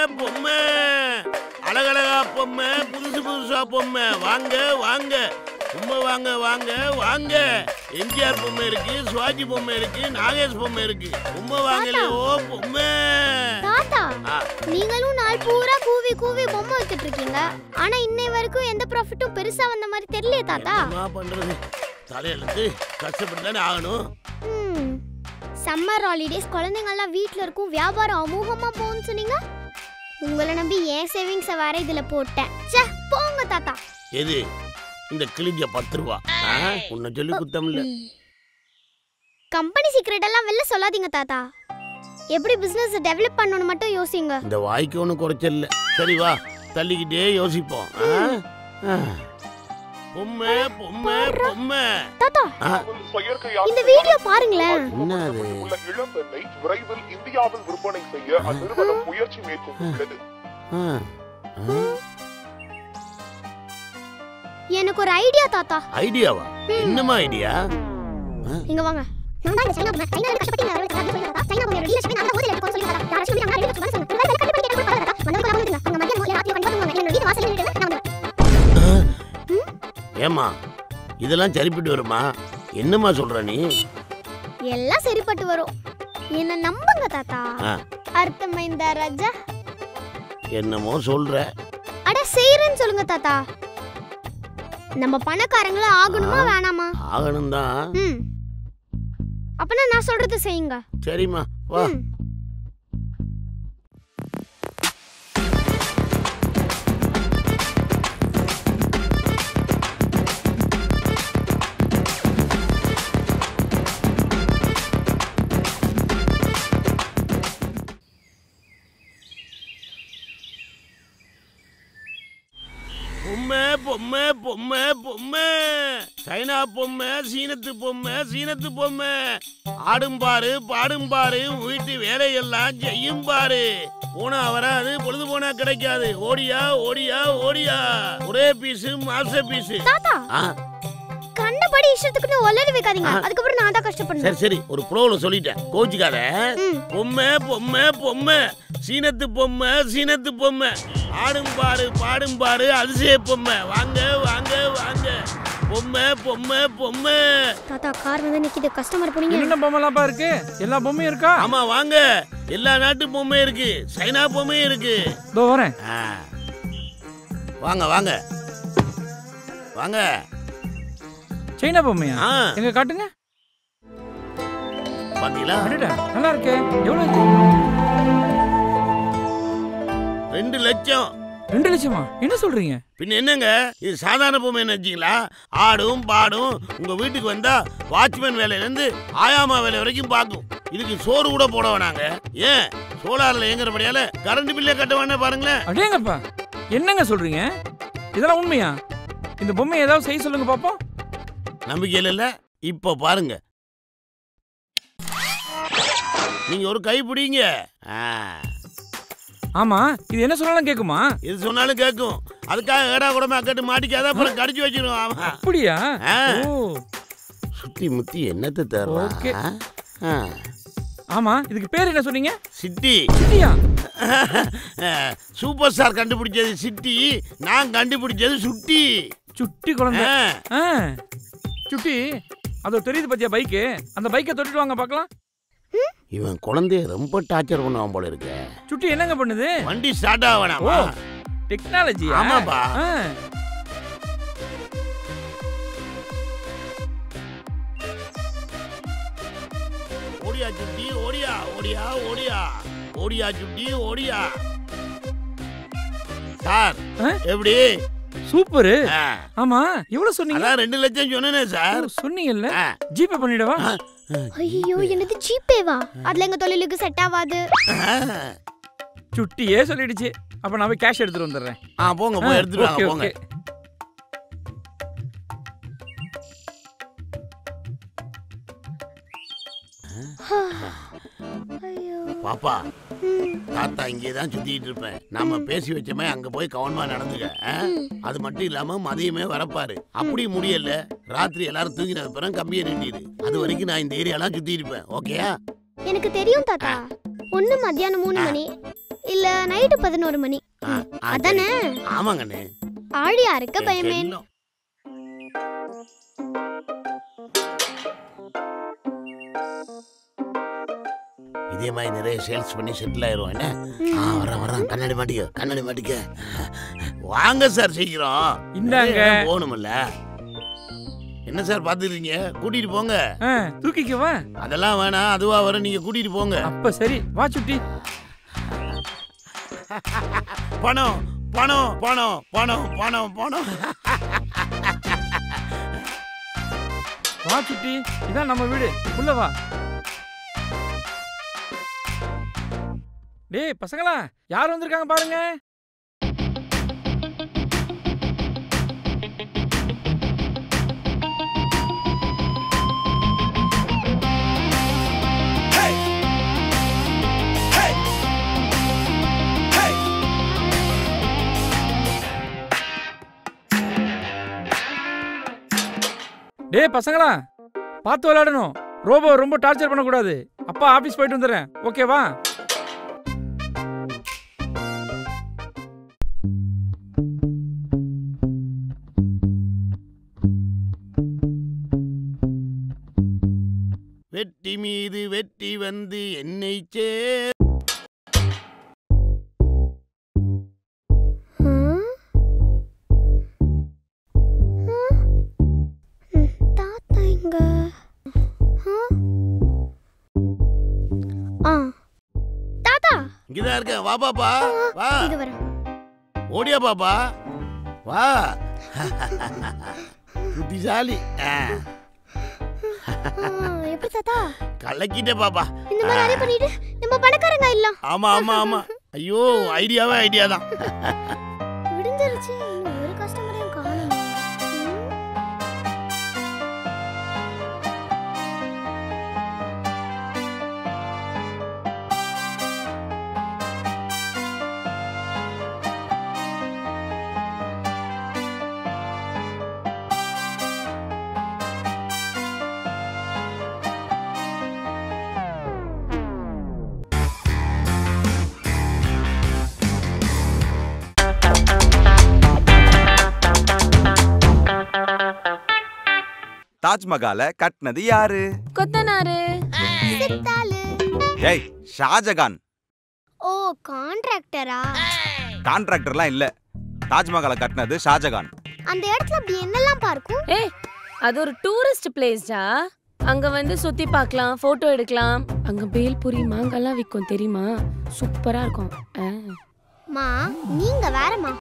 பொம்மை அழகழகா பொம்மை புதுசு புதுசா பொம்மை வாங்க வாங்க பொம்மை வாங்க வாங்க வாங்க எம்ஜிஆர் பொம்மை இருக்கு சிவாஜி பொம்மை இருக்கு நாகேஷ் பொம்மை இருக்கு பொம்மை வாங்கலையோ பொம்மை தாத்தா ஆ, நீங்களும் நாள் பூரா கூவி கூவி பொம்மை வித்துட்டு இருக்கீங்க ஆனா இன்னை வரைக்கும் எந்த ப்ராஃபிட்டும் பெருசா வந்த மாதிரி தெரியலையே தாத்தா என்னம்மா பண்றது தலையெழுத்து கஷ்டப்பட்டு தானே ஆகணும் ம் சம்மர் ஹாலிடேஸ் குழந்தைங்கள்லாம் வீட்ல இருக்கும் வியாபாரம் அமோகமா போகும்னு சொன்னீங்க உங்களை நம்பி என் சேவிங்ஸை வேற இதுல போட்டேன் ச்சே போங்க தாத்தா எது இந்த கிழிஞ்ச பத்து ரூபா ஆ, உன்னை சொல்லி குத்தம் இல்ல கம்பெனி சீக்ரெட் எல்லாம் வெளில சொல்லாதீங்க தாத்தா எப்படி பிசினஸ் டெவலப் பண்ணணும்னு மட்டும் யோசிங்க இந்த வாய்க்கு ஒன்றும் குறைச்சல் இல்ல சரி வா தள்ளிக்கிட்டே யோசிப்போம் ஆ? ஆ. பொம்மை பொம்மை பொம்மை தாத்தா ஆ, செயற்கையாக இந்த வீடியோ பாருங்களேன் என்ன அது உள்ள இளம்பெண்ணை விரைவில் இந்தியாவில் விற்பனை செய்ய அந்நிறுவனம் முயற்சி மேற்கொண்டுள்ளது ஆ, ஆ. எனக்கு ஒரு ஐடியா தாத்தா ஐடியாவா என்னம்மா ஐடியா இங்க வாங்க நான் தான் இந்த சைனா பொம்மை சைனால கஷ்டப்பட்டு நான் சொல்லி தரேன் சைனா பொம்மையோட டீலர்ஷிப் நான் ஊர்ல இருக்கோம்னு சொல்லி தரேன் யாராச்சும் சொல்லி நான் ரெடி வச்சு சொன்னேன் வேற கட்டி பண்ணி கேட்டு பாருங்க வந்தவங்க கூட வந்துருங்க அவங்க மத்தியம் மூலையில ஆத்திய பண்ணி பாருங்க என்னோட வீட்டு வாசல்ல நின்று நான் வந்துடுவேன். ஏமா இதெல்லாம் சரிப்பட்டு வருமா என்னம்மா சொல்ற நீ எல்லாம் சரிப்பட்டு வரும் என்ன நம்புங்க தாத்தா ஆ, அர்த்தமைந்த ராஜா என்னமோ சொல்ற அட செய்யறேன்னு சொல்லுங்க தாத்தா நம்ம பணக்காரங்களா ஆகணுமா ஆ. வேணாமா ஆகணும் தான் ம் அப்பனா நான் சொல்றது செய்யுங்க சரிம்மா வா ம். பொம்மை பொம்மை பொம்மை பொம்மை சைனா பொம்மை சீனத்து பொம்மை சீனத்து பொம்மை ஆடும் பாரு பாடும் பாரு வீட்டு வேலையெல்லாம் செய்யும் பாரு போனா வராது பொழுது போனா கிடைக்காது ஓடியா ஓடியா ஓடியா ஒரே பீஸு மாச பீஸு தாத்தா ஆ கண்டபடி இஷ்டத்துக்குன்னு ஒல்லடி வைக்காதீங்க ஆ. அதுக்கப்புறம் நான் தான் கஷ்டப்படணும் சரி சரி ஒரு ப்ரோவில் சொல்லிட்டேன் கோச்சிக்காத ம். பொம்மை பொம்மை பொம்மை சீனத்து பொம்மை சீனத்து பொம்மை ஆடும் பாரு பாடும் பாரு அதிசய பொம்மை வாங்க வாங்க வாங்க பொம்மை பொம்மை பொம்மை தாத்தா கார் வந்து நிக்குது கஸ்டமர் போனீங்க என்னென்ன பொம்மைலாம்ப்பா இருக்கு எல்லா பொம்மையும் இருக்கா ஆமா வாங்க எல்லா நாட்டு பொம்மை இருக்கு சைனா பொம்மையும் இருக்கு இதோ வரேன் ஆ. வாங்க வாங்க வாங்க சைனா பொம்மையா ஆ எங்க காட்டுங்க பாத்தீங்களா அடடா நல்லா இருக்கே எவ்வளவு இது? ரெண்டு லட்சம் ரெண்டு லட்சமா என்ன சொல்றீங்க பின்ன என்னங்க இது சாதாரண பொம்மை நினைச்சீங்களா ஆடும் பாடும் உங்க வீட்டுக்கு வந்தா வாட்ச்மேன் வேலையில இருந்து ஆயாமா வேலை வரைக்கும் பார்க்கும் இதுக்கு சோறு கூட போட வேணாங்க ஏன் சோலார்ல இயங்குறபடியால கரண்ட் பில்லே கட்ட வேணா பாருங்களேன் அடேங்கப்பா என்னங்க சொல்றீங்க இதெல்லாம் உண்மையா இந்த பொம்மை ஏதாவது செய்ய சொல்லுங்க பாப்போம் நம்பிக்கை இல்ல இப்ப பாருங்க நீங்க ஒரு கை பிடிங்க ஆ, ஆமா இது என்ன சொன்னாலும் கேக்குமா எது சொன்னாலும் கேட்கும் அதுக்காக ஏடா கூடமே அக்கட்டு மாட்டிக்காத அப்புறம் கடிச்சு வச்சிருவோம் ஆமா அப்படியா ஆ. ஓ சுத்தி முத்தி என்னத்தை ஓகே. தர்றான் ஆமா இதுக்கு பேர் என்ன சொன்னீங்க சிட்டி சிட்டியா சூப்பர் ஸ்டார் கண்டுபிடிச்சது சிட்டி நான் கண்டுபிடிச்சது சுட்டி சுட்டி குழந்தை ஆ, ஆ. சுட்டி அதோ தெரியுது பத்தியா பைக்கு அந்த பைக்கை தொட்டுட்டு வாங்க பார்க்கலாம் இவன் குழந்தைய ரொம்ப டார்ச்சர் பண்ணுவான் போல இருக்க சுட்டி என்னங்க பண்ணுது வண்டி ஸ்டார்ட் ஆகணாமா ஓ. டெக்னாலஜி ஆமாப்பா. ஓடியா சுட்டி ஓடியா ஓடியா ஓடியா ஓடியா சுட்டி ஓடியா சார் ஆ? எப்படி சூப்பரு ஆ, ஆமா எவ்வளவு சொன்னீங்க அதான் ரெண்டு லட்சம் சொன்னேனே சார் ஓ, சொன்னீங்கல்ல ஆ, ஜிபே பண்ணிடவா ஆ, ஐயோ என்னது ஜிபேவா அதுல எங்க தொழிலுக்கு செட் ஆகாது ஆ. சுட்டியே சொல்லிடுச்சு அப்ப நான் போய் கேஷ் எடுத்துட்டு வந்துடுறேன் ஆ போங்க போய் எடுத்துட்டு வாங்க ஓகே, போங்க ஓகே. ஐயோ பாப்பா ம், தாத்தா இங்கே தான் சுத்திட்டு இருப்பேன் நாம பேசி வச்சோமே அங்க போய் கவனமா நடந்துக்க ஆ? அது மட்டும் இல்லாம மதியமே வரப்பாரு அப்படி முடியல ராத்திரி எல்லாரும் தூங்கினது பிறகு கம்பியை நின்றிடு அது வரைக்கும் நான் இந்த ஏரியாலாம் சுத்தி இருப்பேன் ஓகேயா எனக்கு தெரியும் தாத்தா ஒண்ணு மத்தியானம் மூணு மணி இல்ல நைட்டு பதினோரு மணி ஆ, ஆ, அதானே ஆமாங்கண்ணே ஆழியா இருக்க பயமேன் செல்லம். இதே மாதிரி நிறைய சேல்ஸ் பண்ணி செட்டில் ஆயிரும் என்ன ஆ வரேன் வரேன் கண்ணாடி மாட்டிக்க கண்ணாடி மாட்டிக்க வாங்க சார் சீக்கிரம் இந்தாங்க. நிறைய இடம் போகணும்ல என்ன சார் பார்த்துருக்கீங்க கூட்டிட்டு போங்க ஆ, தூக்கிக்கவா அதெல்லாம் வேணாம் அதுவா வரும் நீங்க கூட்டிட்டு போங்க அப்ப சரி வா சுட்டி பணம் பணம் பணம் பணம் பணம் பணம் வா சுட்டி இதான் நம்ம வீடு உள்ள வா டேய் பசங்களா யார் வந்திருக்காங்க பாருங்க டேய் பசங்களா பார்த்து விளையாடணும் ரோபோ ரொம்ப டார்ச்சர் பண்ணக்கூடாது அப்பா ஆபீஸ் போயிட்டு வந்துடுறேன் ஓகேவா வெட்டி மீது வெட்டி வந்து என்னை சே ம்? ம்? ம், தாத்தா எங்க ஆ? ஆ தாத்தா இங்கதான் இருக்கேன் வா பாப்பா வா இது வரேன் ஓடியா பாப்பா வா புத்திசாலி ஆ, ஆ, எப்படி தாத்தா கலக்கிட்டே பாப்பா இந்த மாதிரி நிறைய பண்ணிட்டு நம்ம பணக்காரங்க இல்ல ஆமா ஆமா ஆமா ஐயோ ஐடியாவே ஐடியா தான் விடுஞ்சிருச்சு இன்னும் ஒரு கஸ்டமரையும் காணும் தாஜ்மஹாலை கட்டினது யாரு கொத்தனாரு சித்தாளு ஏய் ஷாஜகான் ஓ கான்ட்ராக்டரா கான்ட்ராக்டர்லாம் இல்ல தாஜ்மஹாலை கட்டினது ஷாஜகான் அந்த இடத்துல அப்படி என்னெல்லாம் பார்க்கும் ஏய் அது ஒரு டூரிஸ்ட் பிளேஸ்டா அங்க வந்து சுத்தி பார்க்கலாம் போட்டோ எடுக்கலாம் அங்க பேல்பூரி மாங்காய்லாம் விற்கும் தெரியுமா சூப்பரா இருக்கும் ஆ. மா நீங்க வேறம்மா